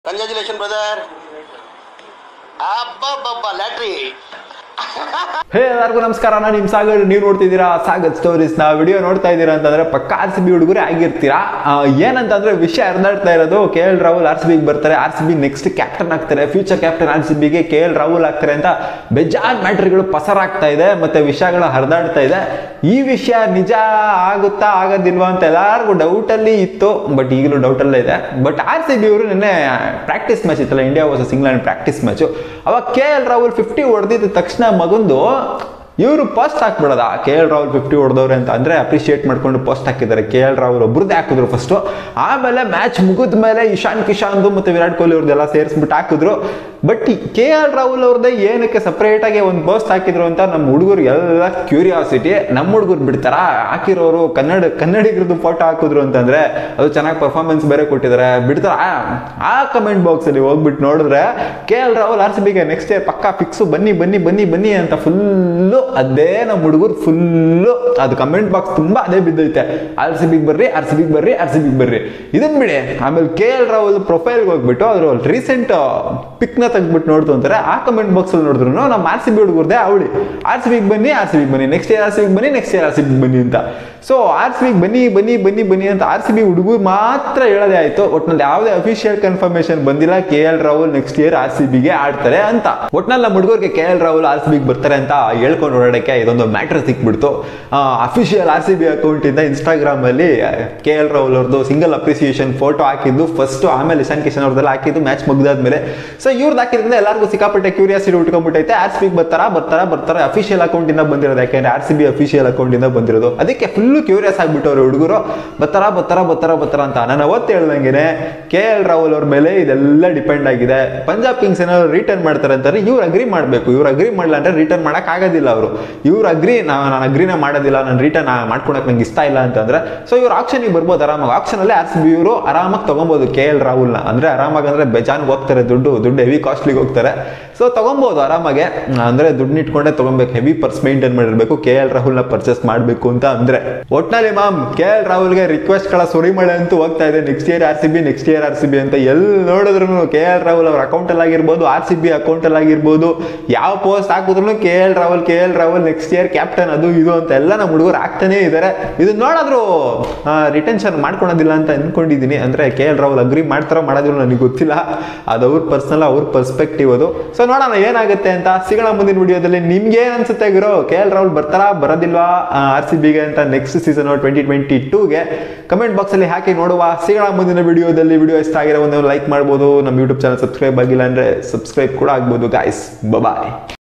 congratulation brother ಅಬ್ಬಬ್ಬಬ್ಬ ಲ್ಯಾಟ್ರಿ ಹೇ ಎಲ್ಲರಿಗೂ ನಮಸ್ಕಾರ ನಾನು ನಿಮ್ ಸಾಗರ್ ನೀವು ನೋಡ್ತಿದ್ದೀರಾ ಸಾಗರ್ ಸ್ಟೋರೀಸ್ ನ ವಿಡಿಯೋ ನೋಡ್ತಾ ಇದ್ದೀರಾ ಅಂತಂದ್ರೆ ಪಕ್ಕ ಆರ್ ಸಿ ಬಿ ಹುಡುಗರೇ ಆಗಿರ್ತೀರಾ ಆ, ಏನಂತಂದ್ರೆ ವಿಷಯ ಹರಿದಾಡ್ತಾ ಇರೋದು K L Rahul R C ಬಿಗೆ ಬರ್ತಾರೆ R C B next captain ಆಗ್ತಾರೆ ಫ್ಯೂಚರ್ ಕ್ಯಾಪ್ಟನ್ ಆರ್ ಸಿ ಬಿಗೆ ಕೆ ಎಲ್ ರಾಹುಲ್ ಆಗ್ತಾರೆ ಅಂತ ಬೇಜಾನ್ ಮ್ಯಾಟ್ರಿಗಳು ಪಸರಾಗ್ತಾ ಇದೆ ಮತ್ತೆ ವಿಷಯಗಳು ಹರಿದಾಡ್ತಾ ಇದೆ ಈ ವಿಷಯ ನಿಜ ಆಗುತ್ತಾ ಆಗೋದಿಲ್ವಾ ಅಂತ ಎಲ್ಲರಿಗೂ ಡೌಟ್ ಅಲ್ಲಿ ಇತ್ತು ಬಟ್ ಈಗಲೂ ಡೌಟ್ ಅಲ್ಲೇ ಇದೆ ಬಟ್ ಆರ್ ಸಿ ಬಿ ಅವರು ನಿನ್ನೆ ಪ್ರಾಕ್ಟೀಸ್ ಮ್ಯಾಚ್ ಇತ್ತಲ್ಲ India versus England practice match ಅವಾಗ ಕೆ ಎಲ್ ರಾಹುಲ್ ಫಿಫ್ಟಿ ಹೊಡೆದಿದ್ದ ತಕ್ಷಣ ಮಗಂದು ಇವರು ಪೋಸ್ಟ್ ಹಾಕ್ಬಿಡೋದ ಕೆ ಎಲ್ ರಾಹುಲ್ ಫಿಫ್ಟಿ ಹೊಡೆದವ್ರೆ ಅಂತ ಅಂದ್ರೆ ಅಪ್ರಿಷಿಯೇಟ್ ಮಾಡ್ಕೊಂಡು ಪೋಸ್ಟ್ ಹಾಕಿದ್ದಾರೆ ಕೆ ಎಲ್ ರಾಹುಲ್ ಒಬ್ರದ್ದೇ ಹಾಕಿದ್ರು ಫಸ್ಟ್ ಆಮೇಲೆ ಮ್ಯಾಚ್ ಮುಗಿದ ಮೇಲೆ ಇಶಾನ್ ಕಿಶಾನ್ದು ಮತ್ತೆ ವಿರಾಟ್ ಕೊಹ್ಲಿ ಅವ್ರದ್ದೆಲ್ಲ ಸೇರಿಸ್ಬಿಟ್ಟು ಹಾಕಿದ್ರು ಬಟ್ ಕೆ ಎಲ್ ರಾಹುಲ್ ಅವ್ರದ್ದೇ ಏನಕ್ಕೆ ಸಪ್ರೇಟ್ ಆಗಿ ಒಂದು ಪೋಸ್ಟ್ ಹಾಕಿದ್ರು ಅಂತ ನಮ್ಮ ಹುಡುಗರು ಎಲ್ಲ ಕ್ಯೂರಿಯಾಸಿಟಿ ನಮ್ಮ ಹುಡುಗರು ಬಿಡ್ತಾರ ಹಾಕಿರೋರು ಕನ್ನಡ ಕನ್ನಡಿಗರದ್ದು ಫೋಟೋ ಹಾಕಿದ್ರು ಅಂತಂದ್ರೆ ಅದು ಚೆನ್ನಾಗಿ ಪರ್ಫಾರ್ಮೆನ್ಸ್ ಬೇರೆ ಕೊಟ್ಟಿದ್ದಾರೆ ಬಿಡ್ತಾರ ಆ ಕಮೆಂಟ್ ಬಾಕ್ಸ್ ಅಲ್ಲಿ ಹೋಗ್ಬಿಟ್ಟು ನೋಡಿದ್ರೆ K L Rahul R C ಬಿಗೆ ನೆಕ್ಸ್ಟ್ ಇಯರ್ ಪಕ್ಕಾ ಫಿಕ್ಸು ಬನ್ನಿ ಬನ್ನಿ ಬನ್ನಿ ಬನ್ನಿ ಅಂತ ಫುಲ್ಲು ಅದೇ ನಮ್ಮ ಹುಡುಗರು ಫುಲ್ಲು ಅದು ಕಮೆಂಟ್ ಬಾಕ್ಸ್ ತುಂಬಾ ಅದೇ ಬಿದ್ದೈತೆ ಆರ್ ಸಿ ಬಿಗೆ ಬರ್ರಿ ಆರ್ ಸಿ ಬಿಗೆ ಬರ್ರಿ ಆರ್ ಸಿ ಬಿಗೆ ಬರ್ರಿ ಇದನ್ ಬಿಡಿ ಆಮೇಲೆ ಕೆ ಎಲ್ ರಾಹುಲ್ ಪ್ರೊಫೈಲ್ಗೆ ಹೋಗ್ಬಿಟ್ಟು ಅದ್ರ ರೀಸೆಂಟ್ ಪಿಕ್ನ ತೆಗ್ದ್ಬಿಟ್ಟು ನೋಡ್ತು ಅಂತಾರೆ ಆ ಕಮೆಂಟ್ ಬಾಕ್ಸ್ ಅಲ್ಲಿ ನೋಡಿದ್ರು ನಮ್ಮ ಆರ್ ಸಿ ಬಿ ಹುಡುಗರ್ದೆ ಅವಳಿ ಆರ್ ಸಿ ಬಿಗೆ ಬನ್ನಿ ಆರ್ ಸಿ ಬಿಗೆ ಬನ್ನಿ ನೆಕ್ಸ್ಟ್ ಇಯರ್ ಆರ್ ಸಿ ಬಿಗೆ ಬನ್ನಿ ನೆಕ್ಸ್ಟ್ ಇಯರ್ ಆರ್ ಸಿ ಬಿಗೆ ಬನ್ನಿ ಅಂತ ಸೊ ಆರ್ ಸಿ ಬಿಗೆ ಬನ್ನಿ ಬನ್ನಿ ಬನ್ನಿ ಬನ್ನಿ ಅಂತ ಆರ್ ಸಿ ಬಿ ಹುಡುಗರು ಮಾತ್ರ ಹೇಳೋದೇ ಆಯ್ತು ಒಟ್ನಲ್ಲಿ ಯಾವುದೇ ಅಫಿಷಿಯಲ್ ಕನ್ಫರ್ಮೇಶನ್ ಬಂದಿಲ್ಲ K L Rahul next year R C ಬಿಗೆ ಆಡ್ತಾರೆ ಅಂತ ಒಟ್ನಲ್ಲಿ ನಮ್ಮ ಹುಡುಗರಿಗೆ K L Rahul R C ಬಿಗೆ ಬರ್ತಾರೆ ಅಂತ ಹೇಳ್ಕೊಂಡು ಓಡಾಡಕ್ಕೆ ಇದೊಂದು ಮ್ಯಾಟ್ರ್ ಸಿಕ್ಬಿಡ್ತು official R C B account ಇಂದ ಇನ್ಸ್ಟಾಗ್ರಾಮ್ ಅಲ್ಲಿ ಕೆ ಎಲ್ ರಾಹುಲ್ ಅವ್ರದ್ದು ಸಿಂಗಲ್ ಅಪ್ರಿಸಿಯೇಷನ್ ಫೋಟೋ ಹಾಕಿದ್ದು ಫಸ್ಟ್ ಆಮೇಲೆ ಇಶಾನ್ ಕಿಶನ್ ಅವ್ರದ್ದೆಲ್ಲ ಹಾಕಿದ್ದು ಮ್ಯಾಚ್ ಮುಗ್ದಾದ್ಮೇಲೆ ಸೊ ಇವ್ರದ್ದು ಹಾಕಿದ್ರಿಂದ ಎಲ್ಲರಿಗೂ ಸಿಕ್ಕಾಪಟ್ಟೆ ಕ್ಯೂರಿಯಾಸಿಟಿ ಉಟ್ಕೊಂಡ್ಬಿಟ್ಟೈತೆ ಆರ್ ಸಿ ಬಿಗೆ ಬರ್ತಾರಾ ಬರ್ತಾರಾ ಬರ್ತಾರಾ ಅಫಿಷಿಯಲ್ ಅಕೌಂಟ್ ಇಂದ ಬಂದಿರೋದು ಯಾಕೆಂದ್ರೆ R C B official account ಇಂದ ಬಂದಿರೋದು ಅದಕ್ಕೆ ಫುಲ್ ಕ್ಯೂರಿಯಸ್ ಆಗ್ಬಿಟ್ಟವ್ರು ಹುಡುಗರು ಬರ್ತಾರಾ ಬರ್ತಾರಾ ಬರ್ತಾರಾ ಬರ್ತಾರ ಅಂತ ನಾನು ಅವತ್ತು ಹೇಳ್ದಂಗೆನೆ ಕೆ ಎಲ್ ರಾಹುಲ್ ಅವ್ರ ಮೇಲೆ ಇದೆಲ್ಲ ಡಿಪೆಂಡ್ ಆಗಿದೆ ಪಂಜಾಬ್ ಕಿಂಗ್ಸ್ ಏನಾದ್ರು ರಿಟರ್ನ್ ಮಾಡ್ತಾರೆ ಅಂತಾರೆ ಇವ್ರು ಅಗ್ರಿ ಮಾಡಬೇಕು ಇವ್ರು ಅಗ್ರಿ ಮಾಡಲ್ಲ ಅಂದ್ರೆ ರಿಟರ್ನ್ ಮಾಡಕ್ ಆಗೋದಿಲ್ಲ ಅವರು ಇವ್ರು ಅಗ್ರಿ ನಾನು ಅಗ್ರಿನೇ ಮಾಡೋದಿಲ್ಲ ನಾನು ರಿಟರ್ನ್ ಮಾಡ್ಕೊಳಕ್ ನಂಗೆ ಇಷ್ಟ ಇಲ್ಲ ಅಂತಂದ್ರೆ ಸೊ ಇವ್ರು ಆಕ್ಷನ್ಗೆ ಬರ್ಬೋದು ಆರಾಮಾಗಿ ಆಕ್ಷನ್ ಅಲ್ಲೇ ಆರ್ ಸಿ ಬಿ ಇವರು ಆರಾಮಾಗಿ ತಗೊಬೋದು ಕೆ ಎಲ್ ರಾಹುಲ್ನ ಅಂದ್ರೆ ಆರಾಮಾಗಿ ಅಂದ್ರೆ ಬೇಜಾನ್ಗೆ ಹೋಗ್ತಾರೆ ದುಡ್ಡು ದುಡ್ಡು ಹೆವಿ ಕಾಸ್ಟ್ಲಿಗೆ ಹೋಗ್ತಾರೆ ಸೊ ತಗೊಬೋದು ಆರಾಮಾಗೆ ಅಂದ್ರೆ ದುಡ್ಡು ಇಟ್ಕೊಂಡೆ ತಗೊಬೇಕು ಹೆವಿ ಪರ್ಸ್ ಮೇಂಟೈನ್ ಮಾಡಿರ್ಬೇಕು ಕೆ ಎಲ್ ರಾಹುಲ್ನ ಪರ್ಚೇಸ್ ಮಾಡಬೇಕು ಅಂತ ಅಂದ್ರೆ ಒಟ್ನಲ್ಲಿ ಮಾಮ್ ಕೆ ಎಲ್ ರಾಹುಲ್ಗೆ ರಿಕ್ವೆಸ್ಟ್ ಗಳ ಸುರಿಮಳೆ ಅಂತೂ ಹೋಗ್ತಾ ಇದೆ next year R C B next year R C B ಅಂತ ಎಲ್ಲಿ ನೋಡಿದ್ರು ಕೆ ಎಲ್ ರಾಹುಲ್ ಅವ್ರ ಅಕೌಂಟ್ ಅಲ್ಲಿ ಆಗಿರ್ಬೋದು ಆರ್ ಸಿ ಬಿ ಅಕೌಂಟ್ ಅಲ್ಲಿ ಆಗಿರ್ಬೋದು ಯಾವ ಪೋಸ್ಟ್ ಹಾಕಿದ್ರು K L Rahul K L Rahul next year captain ಅದು ಇದು ಅಂತ ಎಲ್ಲ ನಮ್ಮ ಹುಡುಗರು ಆಗ್ತಾನೆ ಇದ್ದಾರೆ ಇದು ನೋಡಿದ್ರು ರಿಟೆನ್ಷನ್ ಮಾಡ್ಕೊಳೋದಿಲ್ಲ ಅಂತ ಅನ್ಕೊಂಡಿದ್ದೀನಿ ಅಂದ್ರೆ ಕೆ ಎಲ್ ರಾಹುಲ್ ಅಗ್ರಿ ಮಾಡ್ತಾರೋ ಮಾಡೋದಿಲ್ಲ ನನಗೆ ಗೊತ್ತಿಲ್ಲ ಅದು ಅವ್ರ ಪರ್ಸನಲ್ ಅವ್ರ ಪರ್ಸ್ಪೆಕ್ಟಿವ್ ಅದು ಸೊ ನೋಡೋಣ ಏನಾಗುತ್ತೆ ಅಂತ ಸಿಗೋಣ ಮುಂದಿನ ವಿಡಿಯೋದಲ್ಲಿ ನಿಮ್ಗೆ ಏನ್ ಅನ್ಸುತ್ತೆ ಗುರು ಕೆ ಎಲ್ ರಾಹುಲ್ ಬರ್ತಾರಾ ಬರೋದಿಲ್ವಾ ಆರ್ ಸಿ ಬಿಗೆ ಅಂತ ನೆಕ್ಸ್ಟ್ ಸೀಸನ್ ಟ್ವೆಂಟಿ ಟ್ವೆಂಟಿ ಟೂಗೆ ಕಮೆಂಟ್ ಬಾಕ್ಸ್ ಅಲ್ಲಿ ಹಾಕಿ ನೋಡುವ ಸಿಗೋಣ ಮುಂದಿನ ವಿಡಿಯೋದಲ್ಲಿ ವಿಡಿಯೋ ಇಷ್ಟ ಆಗಿರೋ ಒಂದು ಲೈಕ್ ಮಾಡ್ಬೋದು ನಮ್ಮ ಯೂಟ್ಯೂಬ್ ಚಾನಲ್ ಸಬ್ಸ್ಕ್ರೈಬ್ ಆಗಿಲ್ಲ ಅಂದ್ರೆ ಸಬ್ಸ್ಕ್ರೈಬ್ ಕೂಡ ಆಗ್ಬೋದು ಗಾಯ್ಸ್ ಬಾಯ್